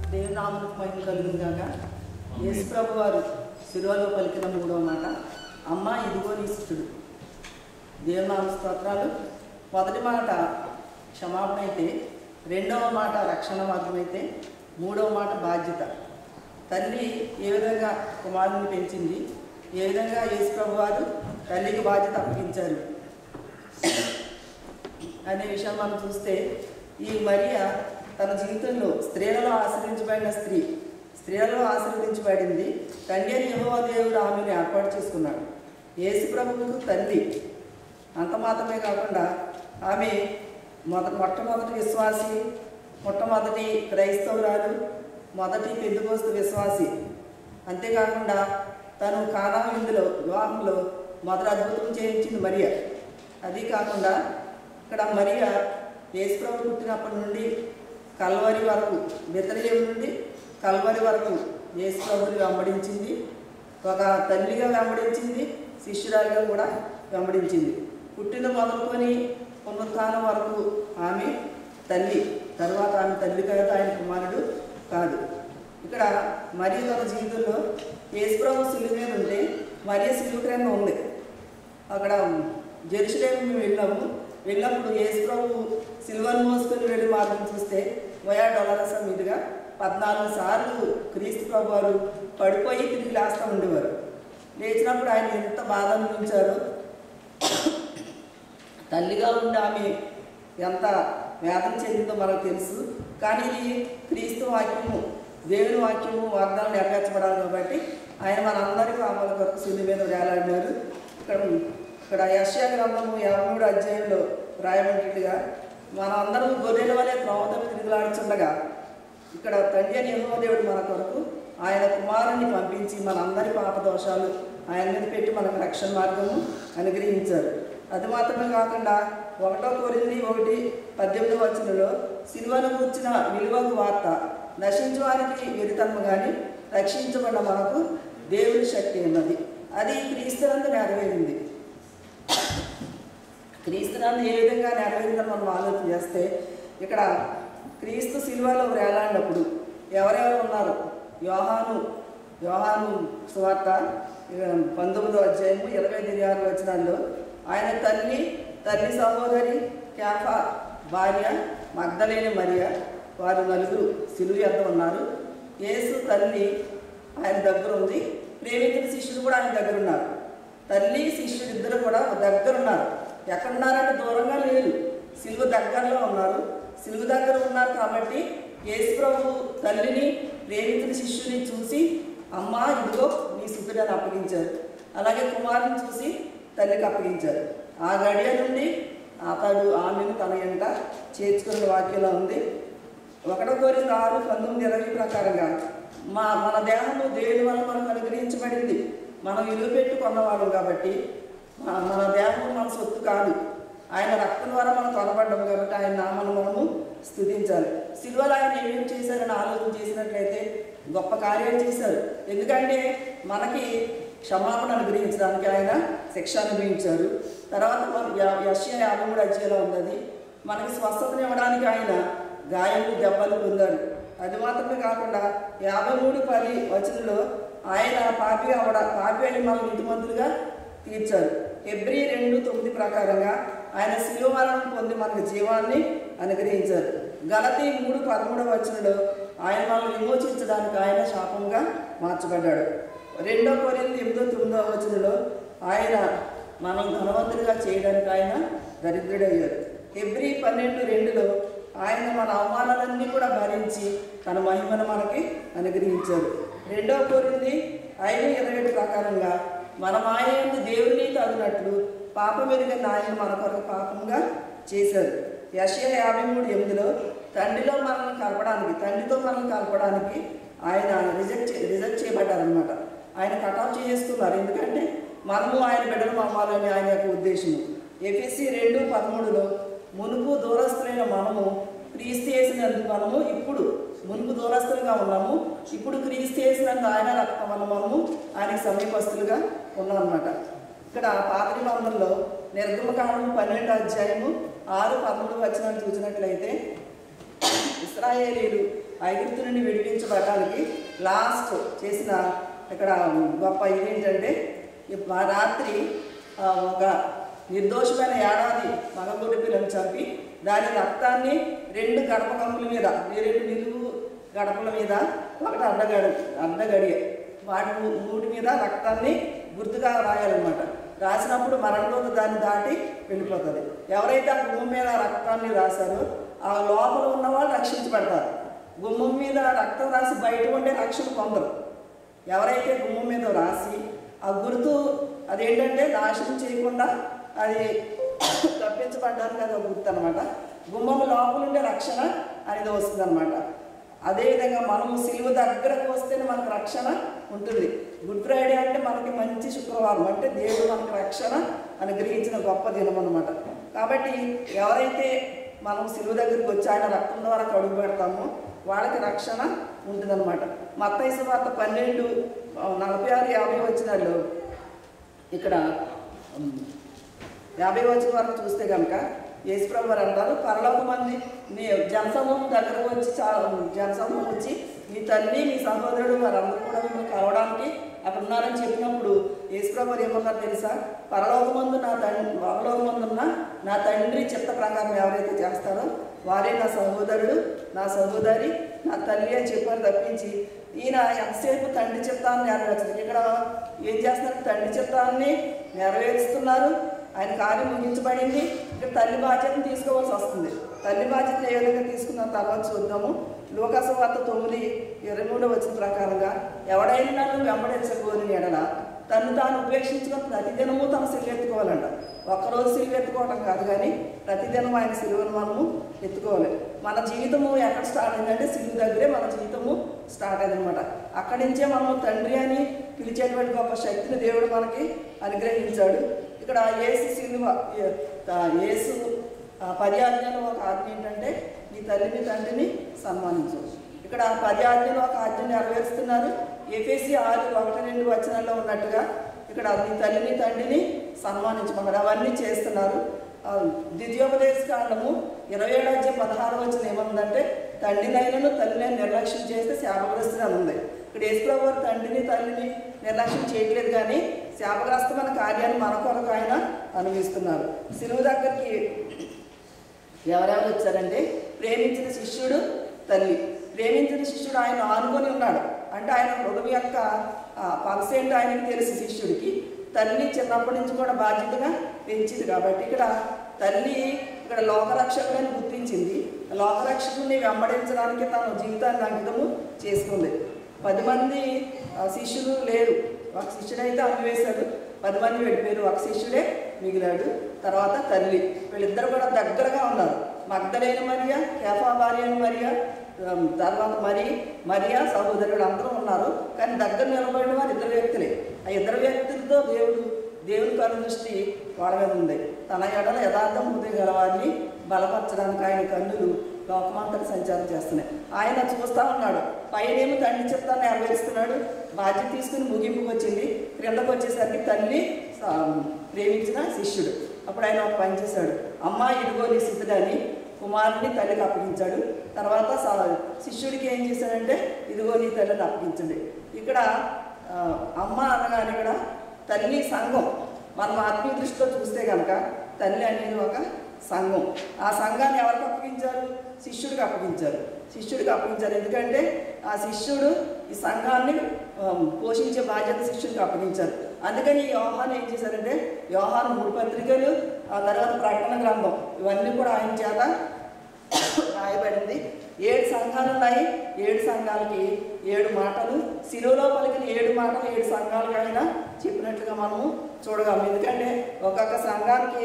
దేవుని నామకు మహిమ కలుగును గాక యేసు ప్రభు వారు శిలువలో పలికిన మూడవ మాట అమ్మ ఇదిగో నీ శిష్యుడు దేవుని నామ స్తోత్రాలు మొదటి మాట క్షమాపణ అయితే రెండవ మాట రక్షణ మార్గం అయితే మూడవ మాట బాధ్యత తల్లి ఏ విధంగా కుమారుని పెంచింది ఏ విధంగా యేసు ప్రభు వారు తల్లికి బాధ్యత అప్పగించారు అనే విషయం మనం చూస్తే ఈ మరియ తన జీవితంలో స్త్రీలలో ఆశ్రయించబడిన స్త్రీ స్త్రీలలో ఆశీర్వదించబడింది తండ్రి అని యెహోవా దేవుడు ఆమెను ఏర్పాటు చేసుకున్నాడు యేసు ప్రభువుకు తల్లి అంత మాత్రమే కాకుండా ఆమె మొద మొట్టమొదటి విశ్వాసి మొట్టమొదటి క్రైస్తవురాలు మొదటి పెద్దుకోస్తు విశ్వాసి అంతేకాకుండా తను కానా విందులో వివాహంలో మొదటి అద్భుతం చేయించింది మరియ అది కాకుండా ఇక్కడ మరియ యేసుప్రభు పుట్టినప్పటి నుండి కల్వరి వరకు బెతలేం నుండి కల్వరి వరకు యేసుప్రభుని వెంబడించింది ఒక తల్లిగా వెంబడించింది శిష్యురాలుగా కూడా వెంబడించింది పుట్టిన మొదలుకొని పునరుత్థానం వరకు ఆమె తల్లి తర్వాత ఆమె తల్లి కాదు ఆయన కుమారుడు కాదు ఇక్కడ మరి తన జీవితంలో యేసుప్రభు సిలువ మీద ఉంటే మరియ సిలువ క్రింద ఉంది అక్కడ జెరూసలేం మేము వెళ్ళాము వెళ్ళినప్పుడు యేసుప్రభు సిల్వర్ మోసుకొని వెళ్ళి మార్గం చూస్తే వయా డొలరస మీదుగా పద్నాలుగు సార్లు క్రీస్తు ప్రభు వారు పడిపోయి తిరిగి లేస్తూ ఉండేవారు లేచినప్పుడు ఆయన ఎంత బాధ అనిపించారో తల్లిగా ఉండి ఆమె ఎంత వేదన చెందిందో మనకు తెలుసు కానీ ఇది క్రీస్తు వాక్యము దేవుని వాక్యము వాగ్దానం నెరవేర్చబడాలి కాబట్టి ఆయన మనందరి పాపాల కొరకు శిల్లు మీద వేలాడినారు ఇక్కడ ఇక్కడ యశ్యా గ్రంథము యాభై మూడు అధ్యాయంలో రాయబడినట్టుగా మనందరం గొర్రెల వలె త్రోవతను తిరుగులాడుచుండగా ఇక్కడ తండ్రి అని యెహోవా దేవుడు మన కొరకు ఆయన కుమారుని పంపించి మనందరి పాప దోషాలు ఆయన మీద పెట్టి మనకు రక్షణ మార్గము అనుగ్రహించారు అది మాత్రమే కాకుండా ఒకటో కోరింది ఒకటి పద్దెనిమిది వచనంలో సిలువను కూర్చిన విలువకు వార్త నశించు వారికి వెరితనము కానీ రక్షించబడిన మనకు దేవుని శక్తి ఉన్నది అది క్రీస్తునందు నెరవేరింది క్రీస్తునందు ఏ విధంగా నెరవేరిందని మనం ఆలోచన చేస్తే ఇక్కడ క్రీస్తు సిల్వలో వేలాడినప్పుడు ఎవరెవరు ఉన్నారు యోహాను యోహాను సువార్త ఇక పంతొమ్మిదో అధ్యాయము ఇరవై ఎనిమిది ఆరు వచనాల్లో ఆయన తల్లి తల్లి సహోదరి క్యాఫా భార్య మగ్ధలేని మరియ వారు నలుగురు సిలువ యొద్ద ఉన్నారు యేసు తల్లి ఆయన దగ్గర ఉంది ప్రేమించిన శిష్యుడు కూడా ఆయన దగ్గర ఉన్నారు తల్లి శిష్యుడు ఇద్దరు కూడా దగ్గర ఉన్నారు ఎక్కడున్నారంటే దూరంగా లేరు సిలువ దగ్గరలో ఉన్నారు సిలువ దగ్గర ఉన్నారు కాబట్టి యేసు ప్రభు తల్లిని ప్రేమించిన శిష్యుని చూసి అమ్మా ఇదిగో నీ సుతుడని అప్పగించారు అలాగే కుమారుని చూసి తల్లికి అప్పగించారు ఆ గడియ నుండి అతడు ఆమెను తన ఎంట చేర్చుకున్న వాక్యంలో ఉంది ఒకటో కోరింది ఆరు పంతొమ్మిది ఇరవై ప్రకారంగా మా మన దేహము దేవుని వల్ల మనకు అనుగ్రహించబడింది మనం విలువ పెట్టి కొన్నవాళ్ళం కాబట్టి మన మన దేహము మన సొత్తు కాదు ఆయన రక్తం ద్వారా మనం కొనబడ్డాము కాబట్టి ఆయన నామను మనము స్థుతించాలి సిల్వలు ఆయన ఏమేమి చేశారని ఆలోచన చేసినట్లయితే గొప్ప కార్యాలు చేశారు ఎందుకంటే మనకి క్షమాపణ అనుగ్రహించడానికి ఆయన శిక్ష అనుభవించారు తర్వాత మన య- యెషయా యాభై మూడు అధ్యాయంలో ఉన్నది మనకి స్వస్థతను ఇవ్వడానికి ఆయన గాయము దెబ్బలు పొందాడు అది మాత్రమే కాకుండా యాభై మూడు పది వచనంలో ఆయన పాపి అవడ పాపి అని మనం నీతిమంతులుగా తీర్చారు ఎబ్రి రెండు తొమ్మిది ప్రకారంగా ఆయన శిలువ మరణం పొంది మనకు జీవాన్ని అనుగ్రహించారు గలతీ మూడు పదమూడవ వచనంలో ఆయన మనల్ని విమోచించడానికి ఆయన శాపంగా మార్చబడ్డాడు రెండో కొరింది ఎనిమిదో తొమ్మిదో వచనంలో ఆయన మనం ధనవంతులుగా చేయడానికి ఆయన దరిద్రుడయ్యారు ఎబ్రి పన్నెండు రెండులో ఆయన మన అవమానాలన్నీ కూడా భరించి తన మహిమను మనకి అనుగ్రహించారు రెండో కోరింది ఐదు ఇరవై ఏడు ప్రకారంగా మనం ఆయన యందు దేవుని తగినట్లు పాపం ఎరిగిన ఆయన మన కొరకు పాపంగా చేశారు యశయ యాభై మూడు ఎనిమిదిలో తండ్రిలో మనల్ని కలపడానికి తండ్రితో మనల్ని కలపడానికి ఆయన రిజెక్ట్ చే- రిజెక్ట్ చేయబడ్డారనమాట ఆయన కటాఫ్ చేసుకున్నారు ఎందుకంటే మనము ఆయన బిడ్డలు అమ్మాలని ఆయన యొక్క ఉద్దేశం ఎఫ్ఎస్సి రెండు పదమూడులో మునుపు దూరస్తులైన మనము క్రీస్తు చేసినందుకు మనము ఇప్పుడు మునుపు దూరస్తులుగా ఉన్నాము ఇప్పుడు క్రీస్తు చేసినందుకు ఆయన రక్తం వల్ల మనము ఆయనకి సమీపస్తులుగా ఉన్నాం అనమాట ఇక్కడ పాత నిబంధనలో నిర్గమకాండం పన్నెండు అధ్యాయము ఆరు పదమూడు వచనాలు చూసినట్లయితే ఇస్రాయేలీలు ఐగుప్తు నుండి విడిపించి విడిపించబడడానికి లాస్ట్ చేసిన ఇక్కడ గొప్ప ఇదేంటంటే ఈ ఆ రాత్రి ఆ, ఒక నిర్దోషమైన ఏడాది మగగుడి పిల్లని చంపి దాని రక్తాన్ని రెండు గడప కమ్ముల మీద రెండు నిలువు గడపల మీద ఒకటి అడ్డగడి అడ్డగడి వాటి మూ- మూటి మీద రక్తాన్ని గుర్తుగా రాయాలన్నమాట రాసినప్పుడు మరణంలో దాన్ని దాటి వెళ్ళిపోతుంది ఎవరైతే ఆ గుమ్మం మీద రక్తాన్ని రాశారో ఆ లోపల ఉన్న వాళ్ళు రక్షించబడతారు గుమ్మం మీద రక్తం రాసి బయట ఉండే రక్షణ పొందరు ఎవరైతే గుమ్మం మీద రాసి ఆ గుర్తు అదేంటంటే నాశనం చేయకుండా అది తప్పించబడ్డానికి అది ఒక గుర్తు అనమాట గుమ్మం లోపల ఉండే రక్షణ అనేది వస్తుంది అనమాట అదేవిధంగా మనము సిలువ దగ్గరకు వస్తేనే మనకు రక్షణ ఉంటుంది గుడ్ ఫ్రైడే అంటే మనకి మంచి శుక్రవారం అంటే దేవుడు మనకు రక్షణ అనుగ్రహించిన గొప్ప దినం అనమాట కాబట్టి ఎవరైతే మనం సిలువ దగ్గరికి వచ్చి ఆయన రక్తం ద్వారా కడుగు పెడతామో వాళ్ళకి రక్షణ ఉంటుందన్నమాట మత్తైసు వార్త పన్నెండు ఆ, నలభై ఆరు యాభై వచ్చినాళ్ళు ఇక్కడ ఉమ్, యాభై వచ్చిన వరకు చూస్తే కనుక యేసుప్రభు వారు అంటారు పరలోక మంది నీ జనసమూహం దగ్గరకు వచ్చి చాలా జనసమూహం వచ్చి మీ తల్లి మీ సహోదరుడు వారందరూ కూడా మిమ్మల్ని కలవడానికి అక్కడ ఉన్నారని చెప్పినప్పుడు యేసుప్రభు వారు ఏమన్నారు తెలుసా పరలోకమందు నా తండ్రి పరలోకమందున్న నా తండ్రి చిత్త ప్రకారం ఎవరైతే చేస్తారో వారే నా సహోదరుడు నా సహోదరి నా తల్లి అని చెప్పారు తప్పించి ఈయన ఎంతసేపు తండ్రి చిత్తాన్ని నెరవేర్చదు ఇక్కడ ఏం చేస్తున్నారు తండ్రి చిత్తాన్ని నెరవేరుస్తున్నారు ఆయన కార్యం ముగించబడింది ఇక్కడ తల్లి బాధ్యతను తీసుకోవాల్సి వస్తుంది తల్లి బాధ్యత ఏ విధంగా తీసుకున్న తర్వాత చూద్దాము లోకాసు వార్త తొమ్మిది ఇరవై మూడు వచ్చిన ప్రకారంగా ఎవడైనా నన్ను వెంబడించబోని ఎడల తను తాను ఉపేక్షించుకొని ప్రతిదినము తన సిలువ ఎత్తుకోవాలంట ఒక్కరోజు సిలువ ఎత్తుకోవడం కాదు కానీ ప్రతిదినం ఆయన సిలువను మనము ఎత్తుకోవాలి మన జీవితము ఎక్కడ స్టార్ట్ అయిందంటే సిలువ దగ్గరే మన జీవితము స్టార్ట్ అయిందనమాట అక్కడి నుంచే మనం తండ్రి అని పిలిచేటువంటి గొప్ప శక్తిని దేవుడు మనకి అనుగ్రహించాడు ఇక్కడ ఏసు సిలువ ఏ- ఆ యేసు ఆ పది ఆజ్ఞలు ఒక ఆజ్ఞ ఏంటంటే నీ తల్లిని తండ్రిని సన్మానించు ఇక్కడ పది ఆజ్ఞలు ఒక ఆజ్ఞ నెరవేరుస్తున్నారు ఎఫ్ఎసి ఆరు ఒకటి రెండు వచనాల్లో ఉన్నట్టుగా ఇక్కడ నీ తల్లిని తండ్రిని సన్మానించమన్నారు అవన్నీ చేస్తున్నారు ఆ, ద్వితీయోపదేశ కాండము ఇరవై ఏడు అధ్యాయం పదహారు వచ్చిన ఏముందంటే తండ్రినైనను తల్లిని నిర్లక్ష్యం చేస్తే శాపగ్రస్తుని అని ఉంది ఇక్కడ యేసుప్రభు వారు తండ్రిని తల్లిని నిర్లక్ష్యం చేయట్లేదు కానీ శాపగ్రస్తమైన కార్యాన్ని మన కొరకు ఆయన అనుభవిస్తున్నారు సిలువు దగ్గరికి ఎవరెవరు వచ్చారంటే ప్రేమించిన శిష్యుడు తల్లి ప్రేమించిన శిష్యుడు ఆయన ఆనుకొని ఉన్నాడు అంటే ఆయన హృదయం యొక్క పల్స్ ఏంటో ఆయనకి తెలుసు శిష్యుడికి తల్లి చిన్నప్పటి నుంచి కూడా బాధ్యతగా పెంచింది కాబట్టి ఇక్కడ తల్లి ఇక్కడ లోకరక్షకుడని గుర్తించింది లోకరక్షకుడిని వెంబడించడానికి తన జీవితాన్ని అంకితము చేసుకుంది పది మంది ఆ, శిష్యులు లేరు ఒక శిష్యుడైతే అనివేశాడు పది మంది వెళ్ళిపోయారు ఒక శిష్యుడే మిగిలాడు తర్వాత తల్లి వీళ్ళిద్దరు కూడా దగ్గరగా ఉన్నారు మగ్ధలైన మరియా కేఫా భార్య అయిన మరియా ఉమ్, తర్వాత మరి మరియా సహోదరుడు అందరూ ఉన్నారు కానీ దగ్గర నిలబడిన వారు ఇద్దరు వ్యక్తులే ఆ ఇద్దరు వ్యక్తులతో దేవుడు దేవుని కను దృష్టి వాళ్ళ మీద ఉంది తన ఎడల యథార్థం హృదయం గలవారిని బలపరచడానికి ఆయన కన్నులు లోకమంతటి సంచారం చేస్తున్నాయి ఆయన చూస్తూ ఉన్నాడు పైనేమో తండ్రి చిత్తాన్ని నెరవేరుస్తున్నాడు బాధ్యత తీసుకుని ముగింపుకు వచ్చింది క్రిందకు వచ్చేసరికి తల్లి స- ప్రేమించిన శిష్యుడు అప్పుడు ఆయన ఒక పని చేశాడు అమ్మ ఇదిగో నీ స్థితిని కుమారుని తల్లికి అప్పగించాడు తర్వాత స- శిష్యుడికి ఏం చేశాడంటే ఇదిగో నీ తల్లిని అప్పగించండి ఇక్కడ ఆ, అమ్మ అనగానే ఇక్కడ తల్లి సంఘం మనం ఆత్మీయ దృష్టితో చూస్తే కనుక తల్లి అనేది ఒక సంఘం ఆ సంఘాన్ని ఎవరికి అప్పగించారు శిష్యుడికి అప్పగించారు శిష్యుడికి అప్పగించారు ఎందుకంటే ఆ శిష్యుడు ఈ సంఘాన్ని ఆ, పోషించే బాధ్యత శిష్యుడికి అప్పగించారు అందుకని ఈ యోహాన్ ఏం చేశారంటే యోహాన్ మూడు పత్రికలు ఆ తర్వాత ప్రకటన గ్రంథం ఇవన్నీ కూడా ఆయన చేత రాయబడింది ఏడు సంఘాలు ఉన్నాయి ఏడు సంఘాలకి ఏడు మాటలు శిలువలో పలికిన ఏడు మాటలు ఏడు సంఘాలకు ఆయన చెప్పినట్లుగా మనము చూడగలం ఎందుకంటే ఒక్కొక్క సంఘానికి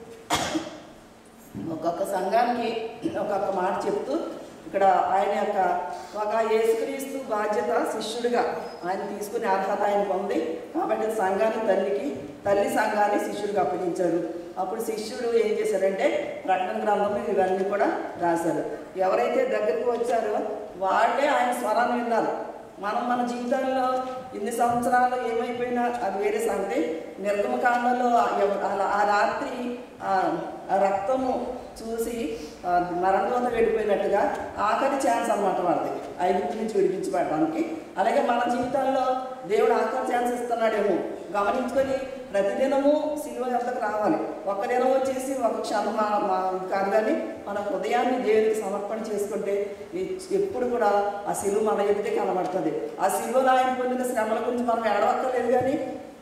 ఒక్కొక్క సంఘానికి ఒక్కొక్క మాట చెప్తూ ఇక్కడ ఆయన యొక్క ఒక యేసుక్రీస్తు బాధ్యత శిష్యుడిగా ఆయన తీసుకునే అర్హత ఆయన పొంది కాబట్టి సంఘాన్ని తల్లికి తల్లి సంఘాన్ని శిష్యుడికి అప్పగించాడు అప్పుడు శిష్యుడు ఏం చేశారంటే ప్రకటన గ్రంథంలో ఇవన్నీ కూడా రాశారు ఎవరైతే దగ్గరికి వచ్చారో వాళ్ళే ఆయన స్వరాన్ని విన్నారు మనం మన జీవితంలో ఇన్ని సంవత్సరాలు ఏమైపోయినా అది వేరే సంగతి నిర్గమకాండంలో ఆ- ఎవ- ఆ- ఆ రాత్రి ఆ ఆ రక్తము చూసి ఆ మరణంలో వెళ్ళిపోయినట్టుగా ఆఖరి ఛాన్స్ అన్నమాట వాళ్ళది ఐగుప్తు నుంచి విడిపించబడడానికి అలాగే మన జీవితాల్లో దేవుడు ఆకలి ఛాన్స్ ఇస్తున్నాడేమో గమనించుకొని ప్రతిదినము సిలువ ఎంతకు రావాలి ఒక్క దినం వచ్చేసి ఒక క్షణం మా మా కాదు కానీ మన హృదయాన్ని దేవునికి సమర్పణ చేసుకుంటే ఎ- ఎప్పుడు కూడా ఆ సిలువ మన ఎదుటే కనబడుతుంది ఆ సిలువలో ఆయన పొందిన శ్రమల గురించి మనం ఏడవక్కర్లేదు కానీ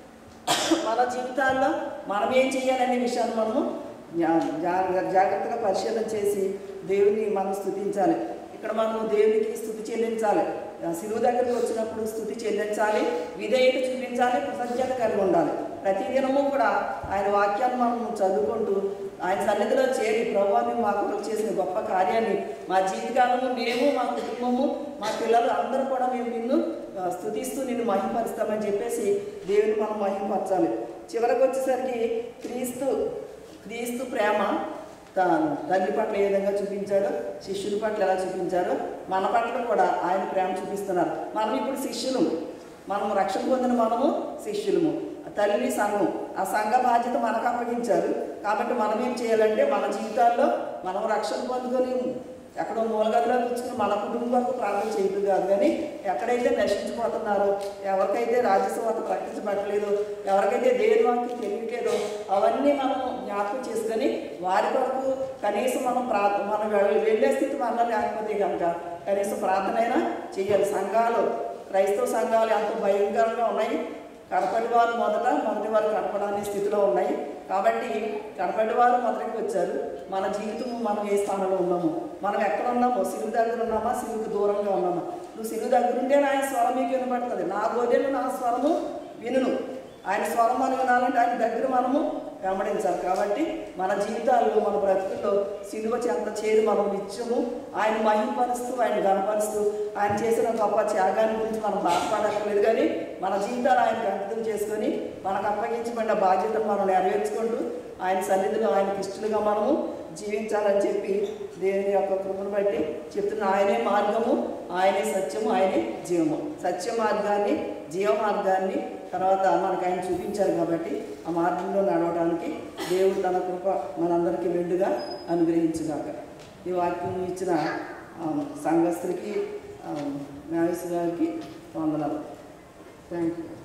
మన జీవితాల్లో మనం ఏం చేయాలనే విషయాన్ని మనము జా- జా- జాగ్రత్తగా పరిశీలన చేసి దేవుని మనం స్థుతించాలి ఇక్కడ మనము దేవునికి స్థుతి చెల్లించాలి ఆ శిలువు దగ్గరికి వచ్చినప్పుడు స్థుతి చెల్లించాలి విధేయత చూపించాలి కృతజ్ఞత కలిగి ఉండాలి ప్రతిదినము కూడా ఆయన వాక్యాన్ని మనం చదువుకుంటూ ఆయన సన్నిధిలో చేరి ప్రభావం మా కొరకు చేసిన గొప్ప కార్యాన్ని మా జీవితకాలము మేము మా కుటుంబము మా పిల్లలు అందరూ కూడా మేము నిన్ను ఆ, స్థుతిస్తూ నిన్ను మహింపరుస్తామని చెప్పేసి దేవుని మనం మహింపరచాలి చివరికి వచ్చేసరికి క్రీస్తు క్రీస్తు ప్రేమ తా- తల్లి పట్ల ఏ విధంగా చూపించాడో శిష్యుల పట్ల ఎలా చూపించాడో మన పట్ల కూడా ఆయన ప్రేమ చూపిస్తున్నారు మనం ఇప్పుడు శిష్యులు మనం రక్షణ పొందిన మనము శిష్యులము తల్లి సంఘం ఆ సంఘ బాధ్యత మనకు అప్పగించారు కాబట్టి మనం ఏం చేయాలంటే మన జీవితాల్లో మనం రక్షణ పొందుకొని ఎక్కడో మూలగదిలో కూర్చుని మన కుటుంబం వరకు ప్రార్థన చేయదు కాదు కానీ ఎక్కడైతే నశించిపోతున్నారో ఎవరికైతే రాజ్యసభ ప్రకటించబడలేదు ఎవరికైతే దేవుని వాక్యం తెలియట్లేదో అవన్నీ మనం జ్ఞాపకం చేసుకొని వారి కొరకు కనీసం మనం ప్రార్థన మనం వెళ్- వెళ్ళే స్థితి మనలో లేకపోతే కనుక కనీసం ప్రార్థన అయినా చేయాలి సంఘాలు క్రైస్తవ సంఘాలు ఎంత భయంకరంగా ఉన్నాయి కడపటి వారు మొదట మొదటి వారు కడపడానే స్థితిలో ఉన్నాయి కాబట్టి కడపటి వారు మొదటికి వచ్చారు మన జీవితం మనం ఏ స్థానంలో ఉన్నాము మనం ఎక్కడ ఉన్నామో సిలువు దగ్గర ఉన్నామా సిలువుకు దూరంగా ఉన్నామా నువ్వు సిలువు దగ్గర ఉంటే నా స్వరం మీకు వినపడుతుంది నా గొర్రెలు నా స్వరము వినును ఆయన స్వరం మనం వినాలంటే ఆయన దగ్గర మనము వెంబడించాలి కాబట్టి మన జీవితాల్లో మన బ్రతుకుల్లో సిలువ చెంత చేరి మనం నిత్యము ఆయన మహింపరుస్తూ ఆయన గనపరుస్తూ ఆయన చేసిన గొప్ప త్యాగాన్ని గురించి మనం బాధపడక్కర్లేదు కానీ మన జీవితాలు ఆయనకు అంకితం చేసుకొని మనకు అప్పగించబడిన బాధ్యతను మనం నెరవేర్చుకుంటూ ఆయన సన్నిధిలో ఆయనకి ఇష్టలుగా మనము జీవించాలని చెప్పి దేవుని యొక్క కృపను బట్టి చెప్తున్న ఆయనే మార్గము ఆయనే సత్యము ఆయనే జీవము సత్య మార్గాన్ని జీవ మార్గాన్ని తర్వాత మనకు ఆయన చూపించారు కాబట్టి ఆ మార్గంలో నడవడానికి దేవుడు తన కృప మనందరికీ మెండుగా అనుగ్రహించుగాక ఈ వాక్యం ఇచ్చిన ఆ, సంఘస్థులకి న్యాయస్ గారికి వందనాలు థ్యాంక్ యూ